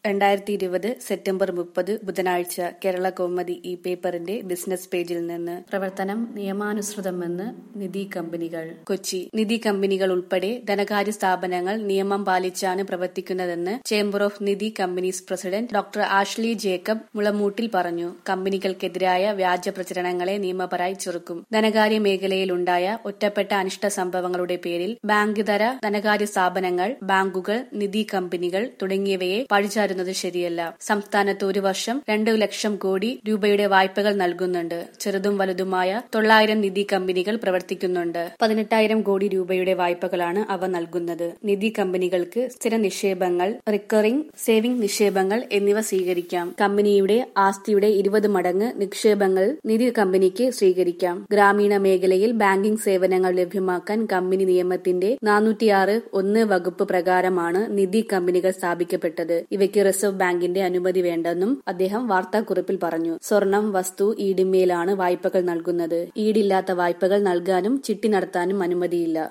രണ്ടായിരത്തി ഇരുപത് സെപ്റ്റംബർ മുപ്പത് ബുധനാഴ്ച കേരള കൗമുദി ഈ പേപ്പറിന്റെ ബിസിനസ് പേജിൽ നിന്ന് പ്രവർത്തനം നിയമാനുസൃതമെന്ന് നിധി കമ്പനികൾ കൊച്ചി നിധി കമ്പനികൾ ഉൾപ്പെടെ ധനകാര്യ സ്ഥാപനങ്ങൾ നിയമം പാലിച്ചാണ് പ്രവർത്തിക്കുന്നതെന്ന് chamber of Nidhi companies president doctor Ashley Jacob Mulamoottil പറഞ്ഞു കമ്പനികൾക്കെതിരായ വ്യാജ പ്രചരണങ്ങളെ നിയമപരമായി ചെറുക്കും ധനകാര്യ മേഖലയിലുണ്ടായ ഒറ്റപ്പെട്ട അനിഷ്ട സംഭവങ്ങളുടെ പേരിൽ ബാങ്കിതര ധനകാര്യ സ്ഥാപനങ്ങൾ ബാങ്കുകൾ നിധി കമ്പനികൾ തുടങ്ങിയവയെ പഴിചാരുന്നത് ശരിയല്ല സംസ്ഥാനത്ത് ഒരു വർഷം രണ്ടു ലക്ഷം കോടി രൂപയുടെ വായ്പകൾ നൽകുന്നുണ്ട് ചെറുതും വലുതുമായ തൊള്ളായിരം നിധി കമ്പനികൾ പ്രവർത്തിക്കുന്നുണ്ട് പതിനെട്ടായിരം കോടി രൂപയുടെ വായ്പകളാണ് അവ നൽകുന്നത് നിധി കമ്പനികൾക്ക് സ്ഥിര നിക്ഷേപങ്ങൾ റിക്കറിംഗ് സേവിംഗ് നിക്ഷേപങ്ങൾ എന്നിവ സ്വീകരിക്കാം കമ്പനിയുടെ ആസ്തിയുടെ ഇരുപത് മടങ്ങ് നിക്ഷേപങ്ങൾ നിധി കമ്പനിക്ക് സ്വീകരിക്കാം ഗ്രാമീണ മേഖലയിൽ ബാങ്കിംഗ് സേവനങ്ങൾ ലഭ്യമാക്കാൻ കമ്പനി നിയമത്തിന്റെ നാനൂറ്റിയാറ് ഒന്ന് വകുപ്പ് പ്രകാരമാണ് നിധി കമ്പനികൾ സ്ഥാപിക്കപ്പെട്ടത് ഇവയ്ക്ക് റിസർവ് ബാങ്കിന്റെ അനുമതി വേണ്ടെന്നും അദ്ദേഹം വാർത്താക്കുറിപ്പിൽ പറഞ്ഞു സ്വർണം വസ്തു ഈടിന്മേലാണ് വായ്പകൾ നൽകുന്നത് ഈടില്ലാത്ത വായ്പകൾ നൽകാനും ചിട്ടി നടത്താനും അനുമതിയില്ല